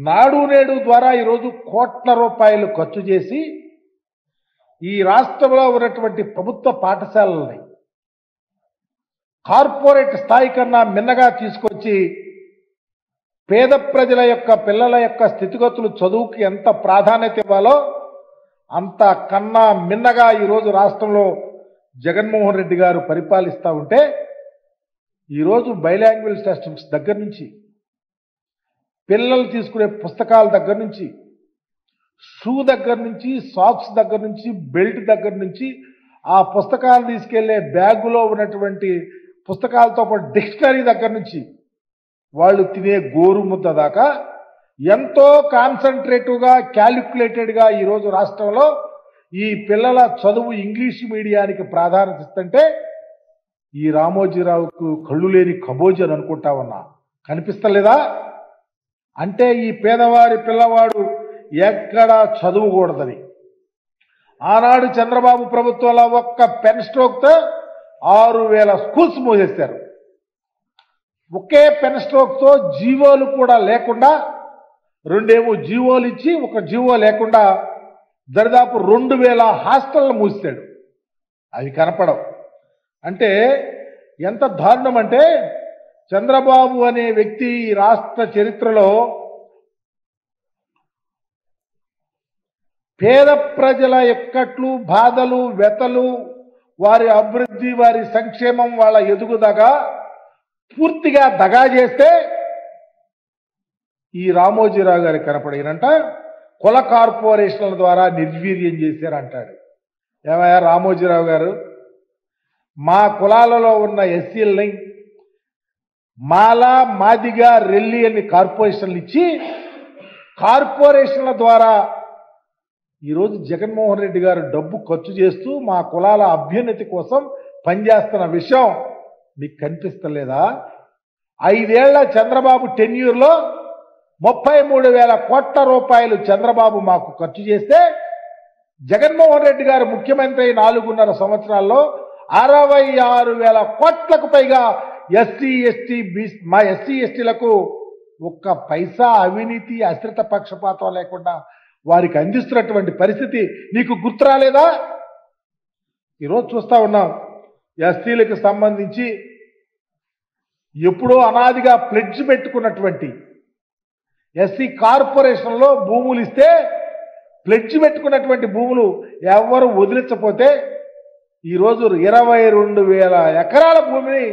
నాడు నేడు ద్వారా ఈరోజు కోట్ల రూపాయలు ఖర్చు చేసి ఈ రాష్ట్రంలో ఉన్నటువంటి ప్రభుత్వ పాఠశాలల్ని కార్పొరేట్ స్థాయి కన్నా మిన్నగా తీసుకొచ్చి పేద ప్రజల యొక్క పిల్లల యొక్క స్థితిగతులు చదువుకి ఎంత ప్రాధాన్యత ఇవ్వాలో అంత కన్నా మిన్నగా ఈరోజు రాష్ట్రంలో జగన్మోహన్ రెడ్డి గారు పరిపాలిస్తూ ఉంటే ఈరోజు బైలాంగ్వేజ్ టెక్స్ట్ బుక్స్ దగ్గర నుంచి పిల్లలు తీసుకునే పుస్తకాల దగ్గర నుంచి షూ దగ్గర నుంచి సాక్స్ దగ్గర నుంచి బెల్ట్ దగ్గర నుంచి ఆ పుస్తకాలు తీసుకెళ్లే బ్యాగులో ఉన్నటువంటి పుస్తకాలతో పాటు డిక్షనరీ దగ్గర నుంచి వాళ్ళు తినే గోరు ముద్ద దాకా ఎంతో కాన్సన్ట్రేటివ్గా క్యాలిక్యులేటెడ్గా ఈరోజు రాష్ట్రంలో ఈ పిల్లల చదువు ఇంగ్లీష్ మీడియానికి ప్రాధాన్యత ఇస్తుంటే ఈ రామోజీరావుకు కళ్ళు లేని కబోజీ అని అనుకుంటా ఉన్నా కనిపిస్తలేదా అంటే ఈ పేదవారి పిల్లవాడు ఎక్కడా చదువుకూడదని ఆనాడు చంద్రబాబు ప్రభుత్వంలో ఒక్క పెన్ స్ట్రోక్తో ఆరు వేల స్కూల్స్ మూసేశారు ఒకే పెన్ స్ట్రోక్తో జీవోలు కూడా లేకుండా రెండేమో జీవోలు ఇచ్చి ఒక జీవో లేకుండా దరిదాపు రెండు వేల హాస్టళ్ళు మూసాడు అవి కనపడవు అంటే ఎంత దారుణం అంటే చంద్రబాబు అనే వ్యక్తి ఈ రాష్ట్ర చరిత్రలో పేద ప్రజల ఎక్కట్లు బాధలు వెతలు వారి అభివృద్ధి వారి సంక్షేమం వాళ్ళ ఎదుగుదగా పూర్తిగా దగా చేస్తే ఈ రామోజీరావు గారి కనపడినంట కుల కార్పొరేషన్ల ద్వారా నిర్వీర్యం చేశారంటాడు ఏమయ్యా రామోజీరావు గారు మా కులాలలో ఉన్న ఎస్సీలని మాలా మాదిగా రెల్లి అని కార్పొరేషన్లు ఇచ్చి కార్పొరేషన్ల ద్వారా ఈరోజు జగన్మోహన్ రెడ్డి గారు డబ్బు ఖర్చు చేస్తూ మా కులాల అభ్యున్నతి కోసం పనిచేస్తున్న విషయం మీకు కనిపిస్తలేదా ఐదేళ్ల చంద్రబాబు టెన్యూర్లో ముప్పై మూడు వేల కోట్ల రూపాయలు చంద్రబాబు మాకు ఖర్చు చేస్తే జగన్మోహన్ రెడ్డి గారు ముఖ్యమంత్రి అయి నాలుగున్నర సంవత్సరాల్లో అరవై ఆరు వేల కోట్లకు పైగా ఎస్సీ ఎస్టీ బీ మా ఎస్సీ ఎస్టీలకు ఒక్క పైసా అవినీతి అశ్రిత పక్షపాతం లేకుండా వారికి అందిస్తున్నటువంటి పరిస్థితి నీకు గుర్తు రాలేదా ఈరోజు చూస్తా ఉన్నాం ఎస్సీలకు సంబంధించి ఎప్పుడో అనాదిగా ప్లెడ్జ్ పెట్టుకున్నటువంటి ఎస్సీ కార్పొరేషన్లో భూములు ఇస్తే ప్లెడ్జ్ పెట్టుకున్నటువంటి భూములు ఎవరు వదిలించపోతే ఈరోజు ఇరవై రెండు వేల ఎకరాల భూమిని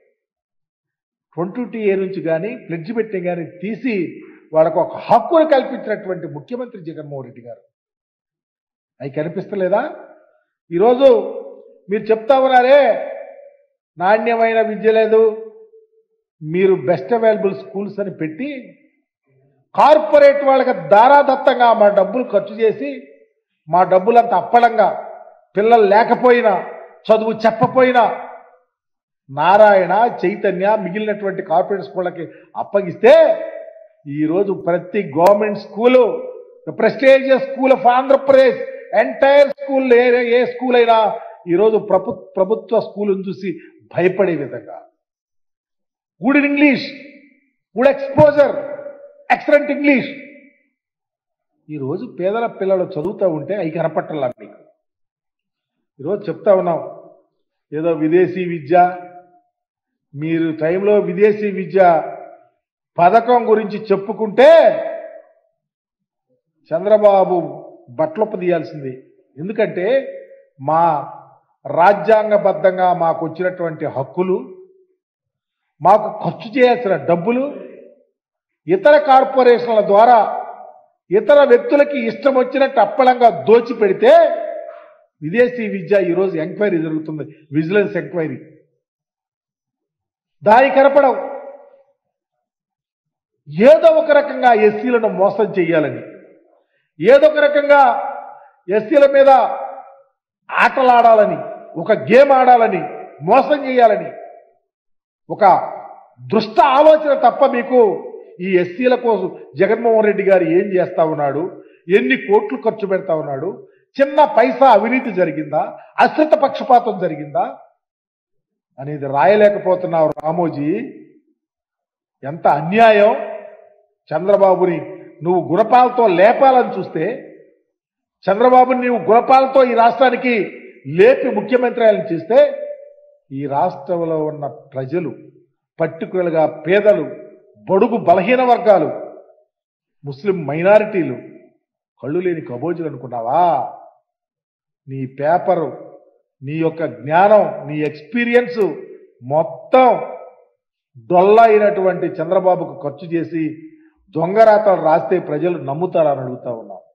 ట్వంటీ ఏ నుంచి కానీ ప్లెడ్జ్ పెట్టి కానీ తీసి వాళ్ళకు ఒక హక్కును కల్పించినటువంటి ముఖ్యమంత్రి జగన్మోహన్ రెడ్డి గారు అవి కనిపిస్తలేదా ఈరోజు మీరు చెప్తా ఉన్నారే నాణ్యమైన విద్య లేదు మీరు బెస్ట్ అవైలబుల్ స్కూల్స్ అని పెట్టి కార్పొరేట్ వాళ్ళకి దారాదత్తంగా మా డబ్బులు ఖర్చు చేసి మా డబ్బులంతా అప్పడంగా పిల్లలు లేకపోయినా చదువు చెప్పపోయినా నారాయణ చైతన్య మిగిలినటువంటి కార్పొరేట్ స్కూళ్ళకి అప్పగిస్తే ఈరోజు ప్రతి government school prestigious school of Andhra Pradesh entire school ఏ ఏ స్కూల్ అయినా ఈరోజు ప్రభు ప్రభుత్వ స్కూల్ని చూసి భయపడే విధంగా good in English good exposure excellent English ఈరోజు పేదల పిల్లలు చదువుతూ ఉంటే అవి కనపట్టాల మీకు ఈరోజు చెప్తా ఉన్నాం ఏదో విదేశీ విద్య మీరు టైంలో విదేశీ విద్య పథకం గురించి చెప్పుకుంటే చంద్రబాబు బట్టలొప్ప తీయాల్సింది ఎందుకంటే మా రాజ్యాంగబద్ధంగా మాకు వచ్చినటువంటి హక్కులు మాకు ఖర్చు చేయాల్సిన డబ్బులు ఇతర కార్పొరేషన్ల ద్వారా ఇతర వ్యక్తులకి ఇష్టం వచ్చినట్టు అప్పలంగా దోచి పెడితే విదేశీ విద్య ఈరోజు ఎంక్వైరీ జరుగుతుంది విజిలెన్స్ ఎంక్వైరీ దాని కనపడవు ఏదో ఒక రకంగా ఎస్సీలను మోసం చేయాలని ఏదో ఒక రకంగా ఎస్సీల మీద ఆటలాడాలని ఒక గేమ్ ఆడాలని మోసం చేయాలని ఒక దృష్ట ఆలోచన తప్ప మీకు ఈ ఎస్సీల కోసం జగన్మోహన్ రెడ్డి గారు ఏం చేస్తా ఉన్నాడు ఎన్ని కోట్లు ఖర్చు పెడతా ఉన్నాడు చిన్న పైసా అవినీతి జరిగిందా అశ్రిత పక్షపాతం జరిగిందా అనేది రాయలేకపోతున్నావు రామోజీ ఎంత అన్యాయం చంద్రబాబుని నువ్వు గుణపాలతో లేపాలని చూస్తే చంద్రబాబు నీవు గుణపాలతో ఈ రాష్ట్రానికి లేపి ముఖ్యమంత్రి ఆయన చేస్తే ఈ రాష్ట్రంలో ఉన్న ప్రజలు పర్టికులర్గా పేదలు బడుగు బలహీన వర్గాలు ముస్లిం మైనారిటీలు కళ్ళు లేని కబోజులు అనుకున్నావా నీ పేపరు నీ యొక్క జ్ఞానం నీ ఎక్స్పీరియన్స్ మొత్తం డొల్ల అయినటువంటి చంద్రబాబుకు ఖర్చు చేసి దొంగరాతలు రాస్తే ప్రజలు నమ్ముతారని అడుగుతా ఉన్నాం